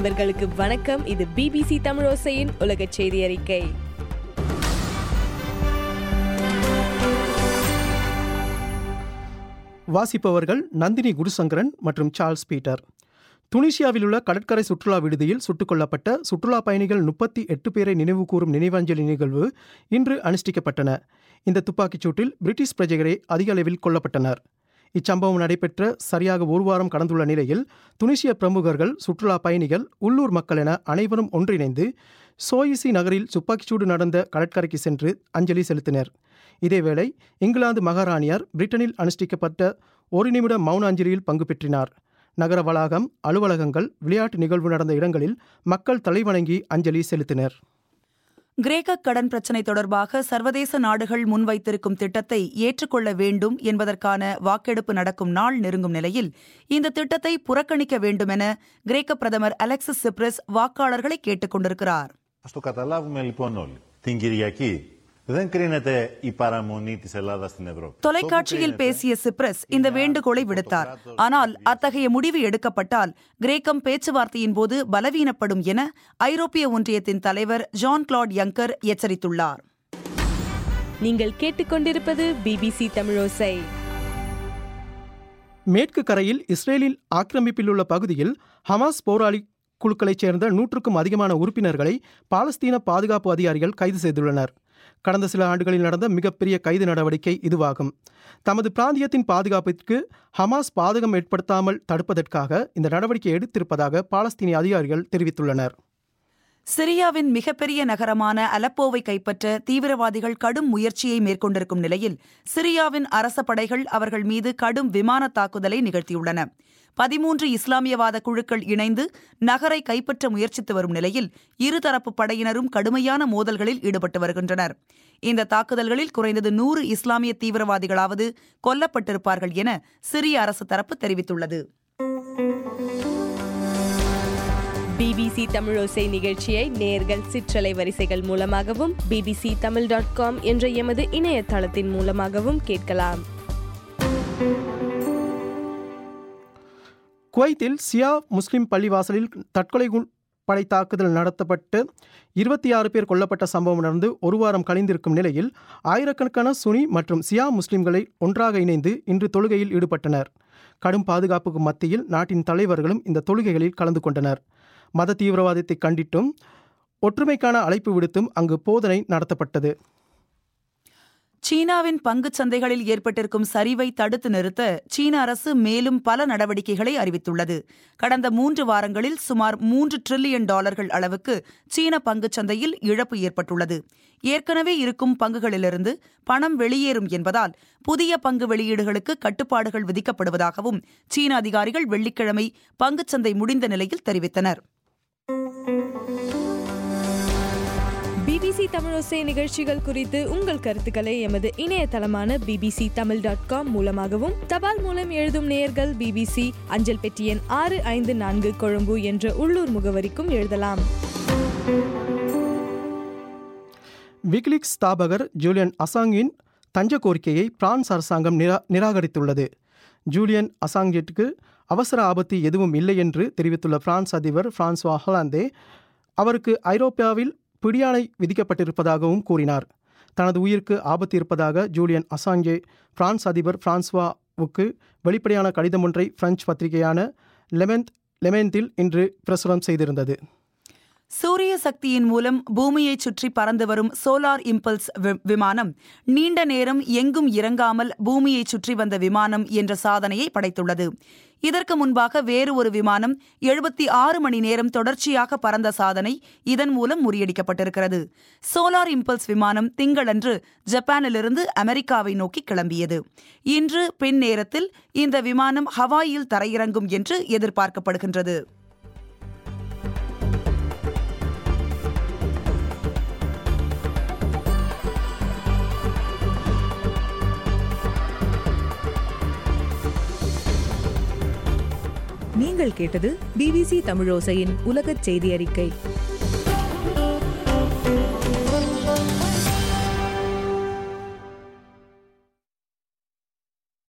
நண்பர்களுக்கு வணக்கம் இது பிபிசி தமிழோசையின் உலக செய்தி அறிக்கை வாசிப்பவர்கள் நந்தினி குருசங்கரன் மற்றும் சார்ல்ஸ் பீட்டர் துனிசியாவில் உள்ள கடற்கரை சுற்றுலா விடுதியில் சுட்டுக் கொல்லப்பட்ட சுற்றுலா பயணிகள் முப்பத்தி எட்டு பேரை நினைவுகூரும் நினைவஞ்சலி நிகழ்வு இன்று அனுஷ்டிக்கப்பட்டன இந்த துப்பாக்கிச் சூட்டில் பிரிட்டிஷ் பிரஜைகளே அதிக அளவில் கொல்லப்பட்டனர் இச்சம்பவம் நடைபெற்ற சரியாக ஒரு வாரம் கடந்துள்ள நிலையில் துனிசிய பிரமுகர்கள் சுற்றுலா பயணிகள் உள்ளூர் மக்கள் என அனைவரும் ஒன்றிணைந்து சோயிசி நகரில் துப்பாக்கிச்சூடு நடந்த கடற்கரைக்கு சென்று அஞ்சலி செலுத்தினர் இதேவேளை இங்கிலாந்து மகாராணியார் பிரிட்டனில் அனுஷ்டிக்கப்பட்ட ஒரு நிமிட மௌன அஞ்சலியில் பங்கு பெற்றினார் நகர வளாகம் அலுவலகங்கள் விளையாட்டு நிகழ்வு நடந்த இடங்களில் மக்கள் தலைவணங்கி அஞ்சலி செலுத்தினர் கிரேக்க கடன் பிரச்சினை தொடர்பாக சர்வதேச நாடுகள் முன்வைத்திருக்கும் திட்டத்தை ஏற்றுக்கொள்ள வேண்டும் என்பதற்கான வாக்கெடுப்பு நடக்கும் நாள் நெருங்கும் நிலையில் இந்த திட்டத்தை புறக்கணிக்க வேண்டுமென கிரேக்க பிரதமர் அலெக்சிஸ் சிப்ரஸ் வாக்காளர்களை கேட்டுக் கொண்டிருக்கிறார் Ας το καταλάβουμε λοιπόν όλοι. Την Κυριακή δεν κρίνεται η παραμονή της Ελλάδας στην Ευρώπη. தொலைக்காட்சியில் பேசிய சிப்ரஸ் இந்த வேண்டுகோளை விடுத்தார் ஆனால் அத்தகைய முடிவு எடுக்கப்பட்டால் கிரேக்கம் பேச்சுவார்த்தையின் போது பலவீனப்படும் என ஐரோப்பிய ஒன்றியத்தின் தலைவர் ஜான் கிளாட் யங்கர் எச்சரித்துள்ளார் நீங்கள் கேட்டுக்கொண்டிருப்பது பிபிசி தமிழோசை மேற்கு கரையில் இஸ்ரேலில் ஆக்கிரமிப்பில் உள்ள பகுதியில் ஹமாஸ் போராளி குழுக்களைச் சேர்ந்த நூற்றுக்கும் அதிகமான உறுப்பினர்களை பாலஸ்தீன பாதுகாப்பு அதிகாரிகள் கைது செய்துள்ளனர் கடந்த சில ஆண்டுகளில் நடந்த மிகப்பெரிய கைது நடவடிக்கை இதுவாகும் தமது பிராந்தியத்தின் பாதுகாப்பிற்கு ஹமாஸ் பாதகம் ஏற்படுத்தாமல் தடுப்பதற்காக இந்த நடவடிக்கை எடுத்திருப்பதாக பாலஸ்தீனிய அதிகாரிகள் தெரிவித்துள்ளனர் சிரியாவின் மிகப்பெரிய நகரமான அலப்போவை கைப்பற்ற தீவிரவாதிகள் கடும் முயற்சியை மேற்கொண்டிருக்கும் நிலையில் சிரியாவின் அரச படைகள் அவர்கள் மீது கடும் விமான தாக்குதலை நிகழ்த்தியுள்ளன பதிமூன்று இஸ்லாமியவாத குழுக்கள் இணைந்து நகரை கைப்பற்ற முயற்சித்து வரும் நிலையில் இருதரப்பு படையினரும் கடுமையான மோதல்களில் ஈடுபட்டு வருகின்றனர் இந்த தாக்குதல்களில் குறைந்தது நூறு இஸ்லாமிய தீவிரவாதிகளாவது கொல்லப்பட்டிருப்பார்கள் என சிரிய அரசு தரப்பு தெரிவித்துள்ளது பிபிசி தமிழோசை நிகழ்ச்சியை நேர்கள் சிற்றலை வரிசைகள் மூலமாகவும் பிபிசி தமிழ் டாட் காம் என்ற எமது இணையதளத்தின் மூலமாகவும் கேட்கலாம் குவைத்தில் சியா முஸ்லிம் பள்ளிவாசலில் தற்கொலை கு- படை தாக்குதல் நடத்தப்பட்டு இருபத்தி ஆறு பேர் கொல்லப்பட்ட சம்பவம் நடந்து ஒரு வாரம் கழிந்திருக்கும் நிலையில் ஆயிரக்கணக்கான சுனி மற்றும் சியா முஸ்லிம்களை ஒன்றாக இணைந்து இன்று தொழுகையில் ஈடுபட்டனர் கடும் பாதுகாப்புக்கு மத்தியில் நாட்டின் தலைவர்களும் இந்த தொழுகைகளில் கலந்து கொண்டனர் மத தீவிரவாதத்தை கண்டித்தும் ஒற்றுமைக்கான அழைப்பு விடுத்தும் அங்கு போதனை நடத்தப்பட்டது சீனாவின் பங்குச் சந்தைகளில் ஏற்பட்டிருக்கும் சரிவை தடுத்து நிறுத்த சீன அரசு மேலும் பல நடவடிக்கைகளை அறிவித்துள்ளது கடந்த மூன்று வாரங்களில் சுமார் மூன்று டிரில்லியன் டாலர்கள் அளவுக்கு சீன பங்குச் சந்தையில் இழப்பு ஏற்பட்டுள்ளது ஏற்கனவே இருக்கும் பங்குகளிலிருந்து பணம் வெளியேறும் என்பதால் புதிய பங்கு வெளியீடுகளுக்கு கட்டுப்பாடுகள் விதிக்கப்படுவதாகவும் சீன அதிகாரிகள் வெள்ளிக்கிழமை பங்குச் சந்தை முடிந்த நிலையில் தெரிவித்தனர் பிபிசி தமிழோசை நிகழ்ச்சிகள் குறித்து உங்கள் கருத்துக்களை எமது இணையதளமான பிபிசி தமிழ் டாட் காம் மூலமாகவும் தபால் மூலம் எழுதும் நேயர்கள் பிபிசி அஞ்சல் பெட்டி எண் ஆறு ஐந்து நான்கு கொழும்பு என்ற உள்ளூர் முகவரிக்கும் எழுதலாம் விக்லிக்ஸ் ஸ்தாபகர் ஜூலியன் அசாங்கின் தஞ்ச கோரிக்கையை பிரான்ஸ் அரசாங்கம் நிரா நிராகரித்துள்ளது ஜூலியன் அசாங்கிற்கு அவசர ஆபத்து எதுவும் இல்லை என்று தெரிவித்துள்ள பிரான்ஸ் அதிபர் பிரான்சுவா ஹொலாந்தே அவருக்கு ஐரோப்பாவில் பிடியாணை விதிக்கப்பட்டிருப்பதாகவும் கூறினார் தனது உயிருக்கு ஆபத்து இருப்பதாக ஜூலியன் அசாங்கே பிரான்ஸ் அதிபர் பிரான்சுவாவுக்கு வெளிப்படையான கடிதம் ஒன்றை பிரெஞ்சு பத்திரிகையான லெமெந்த் லெமெந்தில் இன்று பிரசுரம் செய்திருந்தது சூரிய சக்தியின் மூலம் பூமியைச் சுற்றி பறந்து வரும் சோலார் இம்பல்ஸ் வி- விமானம் நீண்ட நேரம் எங்கும் இறங்காமல் பூமியைச் சுற்றி வந்த விமானம் என்ற சாதனையை படைத்துள்ளது இதற்கு முன்பாக வேறு ஒரு விமானம் எழுபத்தி ஆறு மணி நேரம் தொடர்ச்சியாக பறந்த சாதனை இதன் மூலம் முறியடிக்கப்பட்டிருக்கிறது சோலார் இம்பல்ஸ் விமானம் திங்களன்று ஜப்பானிலிருந்து அமெரிக்காவை நோக்கி கிளம்பியது இன்று பின் நேரத்தில் இந்த விமானம் ஹவாயில் தரையிறங்கும் என்று எதிர்பார்க்கப்படுகின்றது நீங்கள் கேட்டது பிபிசி தமிழோசையின் உலகச் செய்தி அறிக்கை